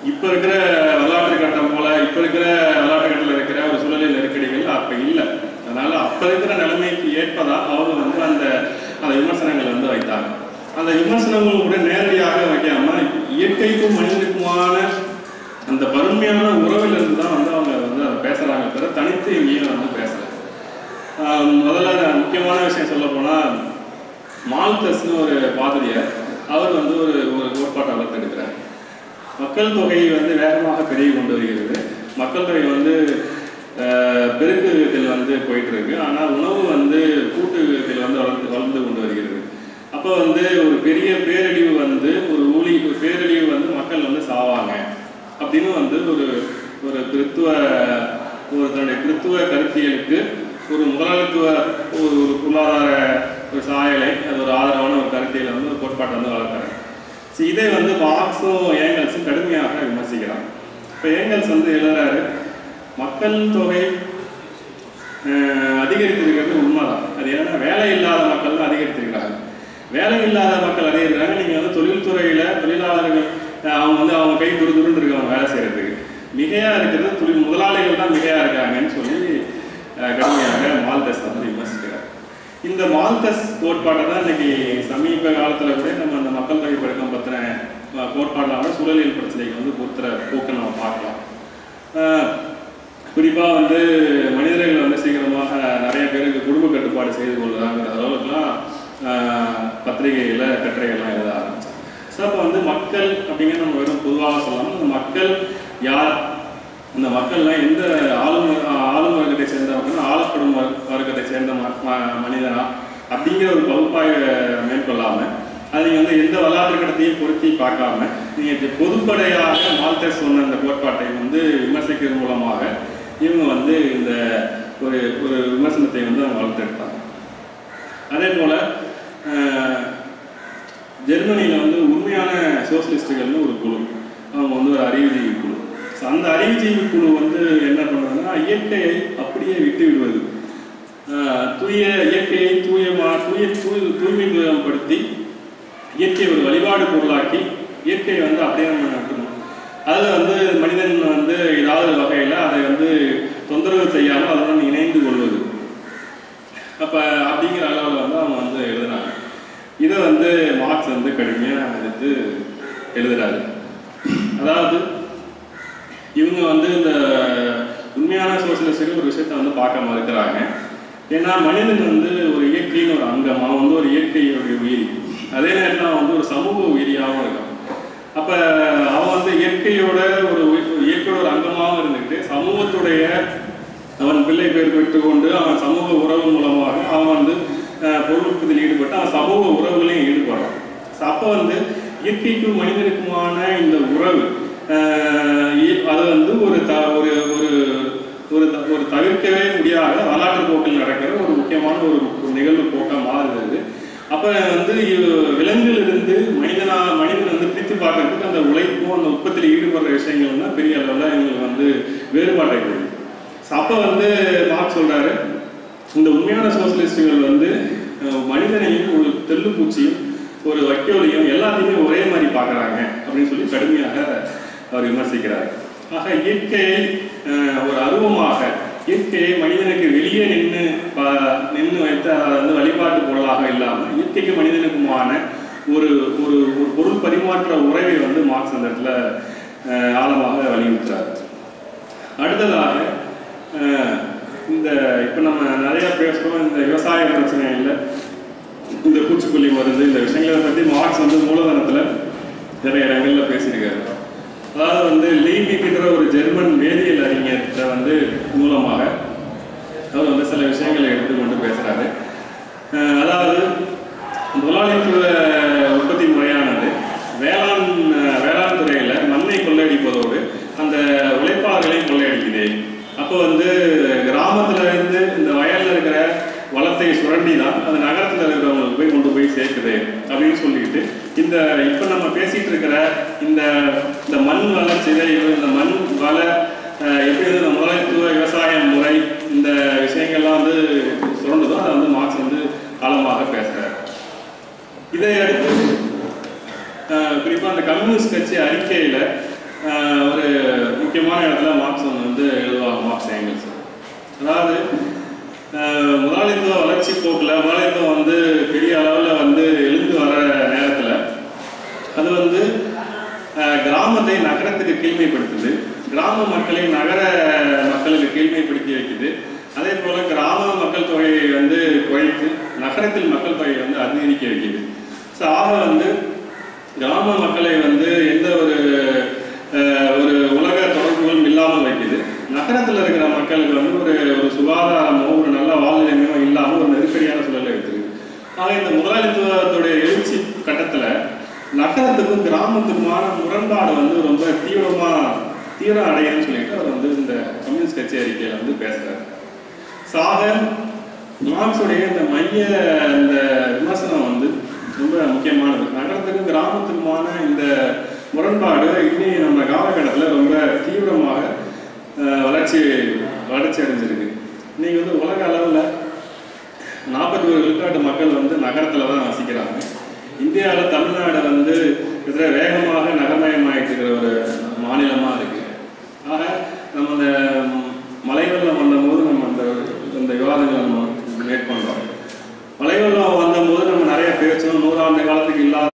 இப்போ இருக்கிற வரலாற்று கட்டம் போல இப்போ இருக்கிற வரலாற்று கட்டத்தில் இருக்கிற ஒரு சூழலில் நெருக்கடிகள் அப்போ இல்லை அதனால அப்போ இருக்கிற நிலைமைக்கு ஏற்பதா அவங்க வந்து அந்த அந்த விமர்சனங்கள் வந்து வைத்தாங்க அந்த விமர்சனங்கள் கூட நேரடியாக வைக்காம இயற்கைக்கும் மனிதனுக்குமான அந்த வறுமையான உறவில் இருந்து தான் வந்து அவங்க வந்து அதை பேசுறாங்க தவிர தனித்து எங்கேயும் வந்து பேசல ஆஹ் முதல்ல நான் முக்கியமான விஷயம் சொல்ல போனா மால்தஸ்னு ஒரு பாதிரியார் அவர் வந்து ஒரு ஒரு கோட்பாட்டை வளர்த்தெடுக்கிறார் மக்கள் தொகை வந்து வேகமாக பெருகி கொண்டு வருகிறது மக்கள் தொகை வந்து ஆஹ், பெருக்கு விதத்தில் வந்து போயிட்டு இருக்கு ஆனால் உணவு வந்து கூட்டு விதத்தில் வந்து வளர்ந்து வளர்ந்து கொண்டு வருகிறது அப்போ வந்து ஒரு பெரிய பேரழிவு வந்து ஒரு ஊழி ஒரு பேரழிவு வந்து மக்கள் வந்து சாவாங்க அப்படின்னு வந்து ஒரு ஒரு கிறித்துவ ஒரு தன்னுடைய கிறித்துவ கருத்தியலுக்கு ஒரு முதலாளித்துவ ஒரு ஒரு பொருளாதார ஒரு சாயலை அது ஒரு ஆதரவான ஒரு கருத்தியலை வந்து ஒரு கோட்பாட்டை வந்து வளர்க்குறாங்க ஸோ இதை வந்து மார்க்ஸும் ஏங்கல்ஸும் கடுமையாக விமர்சிக்கிறாங்க இப்போ ஏங்கல்ஸ் வந்து எழுதுறாரு மக்கள் தொகை அஹ், அதிகரித்திருக்கிறது உண்மைதான் அது ஏன்னா வேலை இல்லாத மக்கள் தான் அதிகரித்திருக்கிறாங்க வேலை இல்லாத மக்கள் அதிகரிக்கிறாங்க நீங்கள் வந்து தொழில்துறையில் தொழிலாளர்கள் அஹ், அவங்க வந்து அவங்க கை துரு துருன்னு இருக்காங்க வேலை செய்கிறதுக்கு மிகையாக இருக்கிறது தொழில் முதலாளிகள் தான் மிகையாக இருக்காங்கன்னு சொல்லி அஹ், கடுமையாக மால்தஸ் வந்து விமர்சிக்கிறார் இந்த மால்தஸ் கோட்பாட்டை தான் இன்னைக்கு சமீப காலத்தில் கூட நம்ம அந்த மக்கள் தொகை பெருக்கம் பற்றின கோட்பாடான சூழலியல் பிரச்சனைக்கு வந்து பொறுத்துற போக்கை நம்ம பார்க்கலாம் குறிப்பாக வந்து மனிதர்கள் வந்து சீக்கிரமாக நிறைய பேருக்கு குடும்ப கட்டுப்பாடு செய்து கொள்கிறாங்கிற அளவுக்குலாம் ஆஹ், பத்திரிகையில் கட்டுரைகள்லாம் எழுத ஆரம்பிச்சாங்க ஸோ அப்போ வந்து மக்கள் அப்படிங்கிற நம்ம வெறும் பொதுவாக சொல்லலாம் அந்த மக்கள் யார் இந்த மக்கள்லாம் எந்த ஆளும் ஆளும் வர்க்கத்தை சேர்ந்தவங்கன்னா ஆளப்படும் வர்- வர்க்கத்தை சேர்ந்த ம- ம- மனிதனா அப்படிங்கிற ஒரு பகுப்பாய்வை மேற்கொள்ளாம அது நீங்க வந்து எந்த வரலாற்று கடத்தையும் பொருத்தி பார்க்காம நீங்க இது பொதுப்படையாக மால்டர் சொன்ன அந்த கோட்பாட்டை வந்து விமர்சிக்கிறது மூலமாக இவங்க வந்து இந்த ஒரு ஒரு விமர்சனத்தை வந்து அவங்க வளர்த்தெடுத்தாங்க அதே போல அஹ், ஜெர்மனியில் வந்து உண்மையான சோசியலிஸ்டுகள்னு ஒரு குழு அவங்க வந்து ஒரு அறிவுஜீவி குழு ஸோ அந்த அறிவுஜீவி குழு வந்து என்ன பண்ணுறதுன்னா இயற்கையை அப்படியே விட்டு விடுவது ஆஹ் தூய இயற்கையை தூயமா தூய தூய் தூய்மைப்படுத்தி இயற்கையை ஒரு வழிபாடு பொருளாக்கி இயற்கையை வந்து அப்படியே நம்ம நடத்தணும் அதில் வந்து மனிதன் வந்து ஏதாவது வகையில் அதை வந்து தொந்தரவு செய்யாமல் அதனுடன் இணைந்து கொள்வது அப்போ அப்படிங்கிற அளவில் வந்து அவங்க வந்து எழுதுனாங்க இதை வந்து மார்க்ஸ் வந்து கடுமையாக எடுத்து எழுதுறாரு அதாவது இவங்க வந்து இந்த உண்மையான சோசியலிஸ்டுகள் ஒரு விஷயத்தை வந்து பார்க்க மறுக்கிறாங்க ஏன்னா மனிதன் வந்து ஒரு இயற்கையின் ஒரு அங்கம் அவன் வந்து ஒரு இயற்கையுடைய உயிரி அதே நேரத்தில் அவன் வந்து ஒரு சமூக உயிரியாகவும் இருக்கான் அப்போ அவன் வந்து இயற்கையோட ஒரு உயி- இயற்கையோட ஒரு அங்கமாகவும் இருந்துக்கிட்டு சமூகத்துடைய அவன் பிள்ளை பேர் பெற்றுக்கொண்டு அவன் சமூக உறவு மூலமாக அவன் வந்து அஹ், பொருளுற்பதியில் ஈடுபட்டு அவன் சமூக உறவுகளையும் ஈடுபடுறான் அப்போ வந்து இயற்கைக்கும் மனிதனுக்குமான இந்த உறவு அஹ், இ- அது வந்து ஒரு த ஒரு ஒரு ஒரு த- ஒரு தவிர்க்கவே முடியாத வரலாற்று போக்கில் நடக்கிற ஒரு முக்கியமான ஒரு ஒரு நிகழ்வு போக்காக மாறுகிறது அப்போ வந்து இவ் விலங்கிலிருந்து மனிதனா மனிதன் வந்து பிரித்து பார்க்கறதுக்கு அந்த உழைப்பும் அந்த உற்பத்தியில் ஈடுபடுற விஷயங்கள் தான் பெரிய அளவில் இவங்களுக்கு வந்து வேறுபாட்டை கொடுக்கும் அப்போ வந்து மார்க் சொல்றாரு இந்த உண்மையான சோசியலிஸ்டுகள் வந்து அஹ், மனிதனையும் ஒரு தெல்லுப்பூச்சியும் ஒரு வைக்கோலையும் எல்லாத்தையுமே ஒரே மாதிரி பார்க்கறாங்க அப்படின்னு சொல்லி கடுமையாக அவர் விமர்சிக்கிறார் ஆக இயற்கையை அஹ், ஒரு அருவமாக இயற்கையை மனிதனுக்கு வெளியே நின்று நின்று வைத்து அதை வந்து வழிபாட்டு பொருளாக இல்லாமல் இயற்கைக்கு மனிதனுக்குமான ஒரு ஒரு ஒரு பொருள் பரிமாற்ற உறவை வந்து மார்க்ஸ் அந்த இடத்துல அஹ், ஆழமாக வலியுறுத்துறாரு அடுத்ததாக அஹ், இந்த இப்போ நம்ம நிறைய பேசுகிறோம் இந்த விவசாய பிரச்சனையில் இந்த பூச்சிக்கொல்லி மருந்து இந்த விஷயங்களை பற்றி மார்க்ஸ் வந்து மூலதனத்தில் நிறைய இடங்களில் பேசியிருக்காரு அதாவது வந்து லீபிக்கின்ற ஒரு ஜெர்மன் வேதியியல் அறிஞர்கிட்ட வந்து மூலமாக அவர் வந்து சில விஷயங்களை எடுத்துக்கொண்டு பேசுகிறாரு அதாவது முதலாளித்துவ உற்பத்தி முறையானது வேளாண் அஹ், வேளாண் துறையில் மண்ணை கொள்ளையடிப்பதோடு அந்த உழைப்பாளர்களையும் கொள்ளையடிக்குது அப்போ வந்து கிராமத்துல இருந்து இந்த வயல்ல இருக்கிற வளத்தை சுரண்டி தான் அது நகரத்துல இருக்கிறவங்களுக்கு போய் கொண்டு போய் சேர்க்குது அப்படின்னு சொல்லிட்டு இந்த இப்போ நம்ம பேசிட்டு இருக்கிற இந்த இந்த மண் வள சிதைவு இந்த மண் வள அஹ், எப்படி வந்து இந்த முதலாளித்துவ விவசாய முறை இந்த விஷயங்கள்லாம் வந்து சுரண்டுதோ அதை வந்து மார்க்ஸ் வந்து காலமாக பேசுறாரு இதை அடுத்து அஹ், குறிப்பா அந்த கம்யூனிஸ்ட் கட்சி அறிக்கையில அஹ், முக்கியமான இடத்துல மார்க்ஸ் வந்து எழுதுவாங்க மார்க்ஸ் ஏங்கல்ஸ் அதாவது அஹ், முதலாளித்துவ வளர்ச்சி போக்கில் முதலாளித்துவம் வந்து பெரிய அளவில் வந்து எழுந்து வர நேரத்தில் அது வந்து அஹ், கிராமத்தை நகரத்துக்கு கீழ்மைப்படுத்துது கிராம மக்களை நகர மக்களுக்கு கீழ்மைப்படுத்தி வைக்குது அதே போல கிராம மக்கள் தொகையை வந்து குறைத்து நகரத்தில் மக்கள் தொகையை வந்து அதிகரிக்க வைக்குது ஸோ ஆக வந்து கிராம மக்களை வந்து எந்த ஒரு அஹ், ஒரு உலக தொடர்புகளும் இல்லாமல் வைக்குது நகரத்தில் இருக்கிற மக்களுக்கு வந்து ஒரு ஒரு சுகாதாரமோ ஒரு நல்ல வாழ்நிலைமையோ இல்லாமல் ஒரு நெருக்கடியான சூழலை இருக்குது ஆக இந்த முதலாளித்துவத்துடைய எழுச்சி கட்டத்தில் நகரத்துக்கும் கிராமத்துக்குமான முரண்பாடு வந்து ரொம்ப தீவிரமா தீவிரம் அடையுதுன்னு சொல்லிட்டு அவர் வந்து இந்த கம்யூனிஸ்ட் கட்சி அறிக்கையில வந்து பேசுறாரு சாக மார்க்ஸுடைய இந்த மைய இந்த விமர்சனம் வந்து ரொம்ப முக்கியமானது நகரத்துக்கும் கிராமத்துக்குமான இந்த முரண்பாடு இன்னி நம்ம காலகட்டத்தில் ரொம்ப தீவிரமாக அஹ், வளர்ச்சி வளர்ச்சி அடைஞ்சிருக்கு இன்னைக்கு வந்து உலக அளவில் நாற்பத்தி ஒரு விழுக்காட்டு மக்கள் வந்து நகரத்தில் தான் வசிக்கிறாங்க இந்தியாவில் தமிழ்நாடு வந்து கிட்டத்தட்ட வேகமாக நகர்மயமாயிட்டு இருக்கிற ஒரு மாநிலமாக இருக்கு ஆக நம்ம இந்த மலை வெள்ளம் வந்தபோது நம்ம அந்த இந்த விவாதங்களை நம்ம மேற்கொண்டோம் மலை வெள்ளம் வந்தபோது நம்ம நிறைய பேசணும் நூறாண்டு காலத்துக்கு இல்லாத